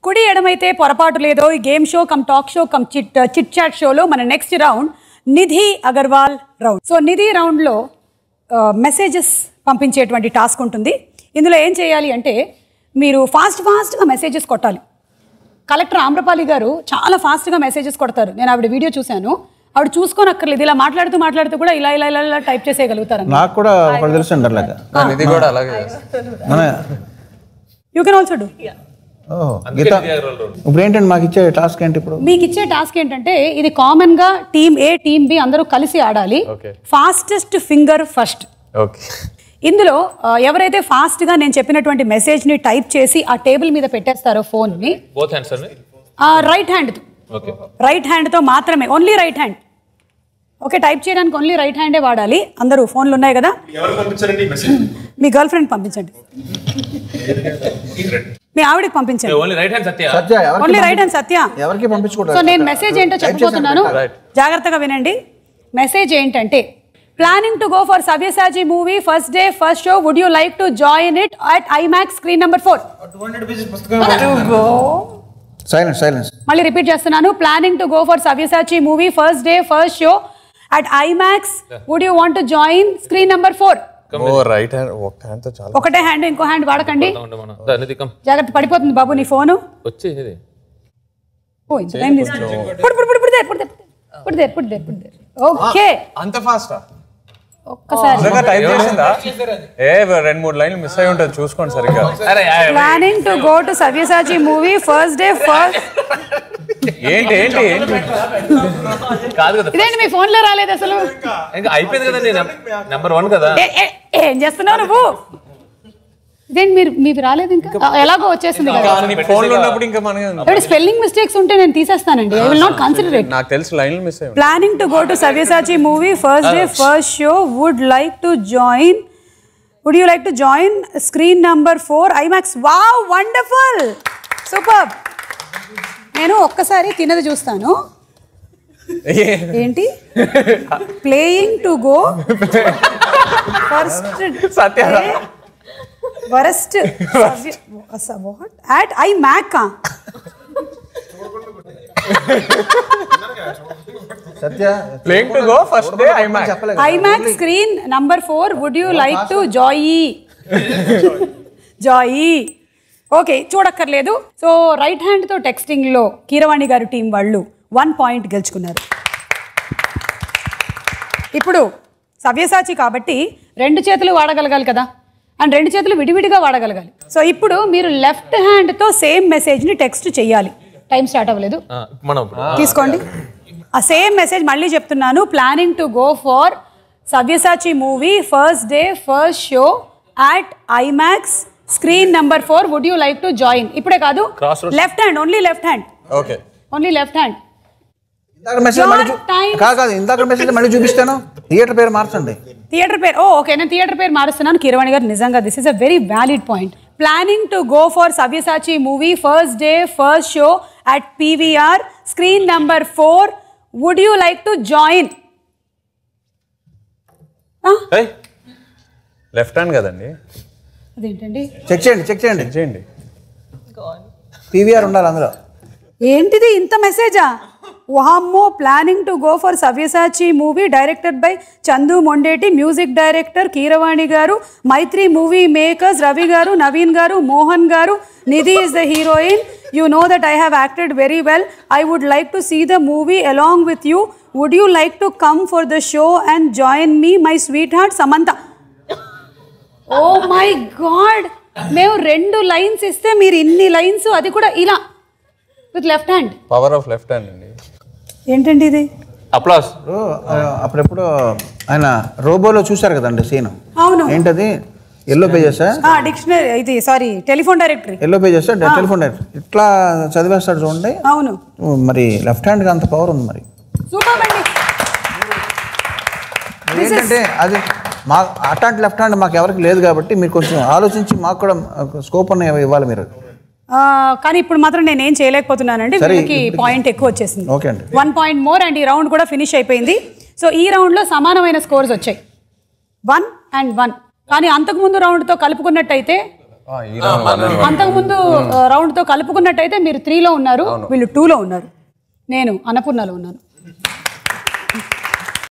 కుడి ఎడమైతే పొరపాటు లేదో ఈ game show come talk show come chit chit chat షోలో మన next round Nidhi Agarwal round so Nidhi రౌండ్లో మెసేజెస్ పంపించేటువంటి టాస్క్ ఉంటుంది ఇందులో ఏం చేయాలి అంటే మీరు ఫాస్ట్ ఫాస్ట్గా మెసేజెస్ కొట్టాలి కలెక్టర్ ఆమ్రపాలి గారు చాలా ఫాస్ట్గా మెసేజెస్ కొడతారు నేను ఆవిడ వీడియో చూశాను ఆవిడ చూసుకొని అక్కర్లేదు ఇలా మాట్లాడుతూ మాట్లాడుతూ కూడా ఇలా ఇలా ఇలా ఇలా టైప్ చేసేయగలుగుతారు నాకు కూడా ఒకటి తెలుసు అంటారు లేక ఇది కూడా అలాగే మన యూ కెన్ ఆల్సో డూ ఓహో గీత ఇప్పుడు ఏంటండి మాకు ఇచ్చే టాస్క్ ఏంటి ఇప్పుడు మీకు ఇచ్చే టాస్క్ ఏంటంటే ఇది కామన్ గా టీమ్ ఏ టీమ్ బి అందరూ కలిసి ఆడాలి Okay. Fastest finger first okay ఇందులో ఆ, ఎవరైతే ఫాస్ట్ గా నేను చెప్పినటువంటి మెసేజ్ ని టైప్ చేసి ఆ టేబుల్ మీద పెట్టేస్తారో ఫోన్ ని బోత్ హ్యాండ్స్ అండి right hand okay right hand తో మాత్రమే only right hand okay type చేయడానికి ఓన్లీ రైట్ హ్యాండే వాడాలి అందరూ ఫోన్లు ఉన్నాయి కదా ఎవరు పంపించారండి మెసేజ్ మీ గర్ల్ ఫ్రెండ్ పంపించండి మీ ఆవిడకి పంపించండి only right hand Satya Satya ఎవరికి ఓన్లీ రైట్ హ్యాండ్ సత్య ఎవరికి పంపించకూడదు సో నేను మెసేజ్ ఏంటో చెప్పబోతున్నాను జాగ్రత్తగా వినండి మెసేజ్ ఏంటంటే planning to go for Savyasachi movie first day first show would you like to join it at IMAX screen number four silence silence మళ్ళీ repeat చేస్తున్నాను planning to go for Savyasachi movie first day first show at IMAX would you want to join screen number four ఓ right hand ఒక hand తో చాలా ఒకటే hand ఇంకో hand వాడకండి మనం దా, నిధి come జాగ్రత్త పడిపోతుంది బాబు నీ ఫోను వచ్చి ఇది ఓ ఇంత టైం తీసుకుంటుంది పుడు పుడు పుడు పుడు దేర్ పుడు దేర్ పుడు దేర్ పుడు దేర్ పుడు దేర్ ఓకే అంత ఫాస్టా ఒక్కసారి నిజంగా టైప్ చేసిందా ఏ రెండు మూడు లైన్లు మిస్ అయి ఉంటుంది చూసుకోండి సరిగ్గా అరే ఆ, planning to go to Savyasachi movie first day first ఏంటి ఏంటి ఏంటి కాదు కదా ఇదేంటి మీ ఫోన్ లో రాలేదు అసలు ఇంకా అయిపోయింది కదండి నెంబర్ వన్ కదా ఏ- ఏ- ఏం చేస్తున్నావు నువ్వు ఇదేంటి మీరు మీకు రాలేదు ఇంకా ఆ, ఎలాగో వచ్చేసింది కదా నీ ఫోన్ లో ఉన్నప్పుడు ఇంకా మనకి ఎవరి స్పెల్లింగ్ మిస్టేక్స్ ఉంటే నేను తీసేస్తానండి I will not consider it నాకు తెలుసు లైన్లు మిస్ అయ్యి planning to go to Savyasachi movie first day first show would like to join would you like to join screen number four IMAX wow wonderful super నేను ఒక్కసారి తినది చూస్తాను ఏంటి playing to go first Satya worst what at I mac Satya playing to go first day I mac చెప్పలేదు iMac screen number four would you like to join join okay చూడక్కర్లేదు so right హ్యాండ్తో టెక్స్టింగ్లో కీరవాణి గారు టీం వాళ్ళు వన్ పాయింట్ గెలుచుకున్నారు ఇప్పుడు సవ్యసాచి కాబట్టి రెండు చేతులు వాడగలగాలి కదా అండ్ రెండు చేతులు విడివిడిగా వాడగలగాలి సో ఇప్పుడు మీరు లెఫ్ట్ హ్యాండ్తో సేమ్ మెసేజ్ని టెక్స్ట్ చేయాలి టైం స్టార్ట్ అవ్వలేదు ఆ, మనం తీసుకోండి ఆ సేమ్ మెసేజ్ మళ్ళీ చెప్తున్నాను planning to go for Savyasachi movie first day first show at IMAX screen number four would you like to join ఇప్పుడే కాదు Crossroads. Left hand only left hand okay only left hand ఇందాక message మళ్ళీ చూ- Your time. కాదు కాదు ఇందాక message మళ్ళీ చూపిస్తాను థియేటర్ పేరు మార్చండి థియేటర్ పేరు ఓ ఓకే నేను థియేటర్ పేరు మారుస్తున్నాను కిరవాణి గారు నిజంగా this is a very valid point planning to go for Savyasachi movie first day first show at PVR screen number four would you like to join left hand కదండి అదేంటండి check చేయండి check చేయండి check చేయండి PVR ఉండాలి అందులో ఏంటిది ఇంత మెసేజా వామ్మో planning to go for Savyasachi movie directed by Chandu Mondeti music director Keeravani garu Mythri movie makers Ravi గారు Naveen garu Mohan garu Nidhi is the heroine you know that I have acted very well I would like to see the movie along with you would you like to come for the show and join me my sweet heart Samantha oh my god మేము రెండు lines ఇస్తే మీరు ఇన్ని lines అది కూడా ఇలా with left hand power of left hand అండి ఏంటండి ఇది అప్లాస్ ఇప్పుడు, ఆ, అప్పుడెప్పుడు ఆయన రోబోలో చూశారు కదండి సీన్ అవును ఏంటది ఎల్లో పేజెస్ డిక్షనరీ ఇది sorry telephone directory yellow pages telephone direct ఇట్లా చదివేస్తాడు చూడండి అవును మరి లెఫ్ట్ హ్యాండ్కి అంత పవర్ ఉంది మరి సూపర్ అండి ఏంటంటే అది మా అట్లాంటి లెఫ్ట్ హ్యాండ్ మాకు ఎవరికి లేదు కాబట్టి మీరు కొంచెం ఆలోచించి మాకు కూడా స్కోప్ ఉన్న ఇవ్వాలి మీరు ఆ, కానీ ఇప్పుడు మాత్రం నేను ఏం చేయలేకపోతున్నానండి సరే, వీళ్ళకి ఇప్పుడు- పాయింట్ ఎక్కువ వచ్చేసింది ఓకే అండి వన్ పాయింట్ మోర్ అండ్ ఈ రౌండ్ కూడా ఫినిష్ అయిపోయింది సో ఈ రౌండ్లో సమానమైన స్కోర్స్ వచ్చాయి వన్ అండ్ వన్ కానీ అంతకుముందు రౌండ్తో కలుపుకున్నట్టయితే ఈ round one and one. అంతకుముందు రౌండ్ తో కలుపుకున్నట్టయితే మీరు త్రీలో ఉన్నారు వీళ్ళు టూలో ఉన్నారు నేను అన్నపూర్ణలో ఉన్నాను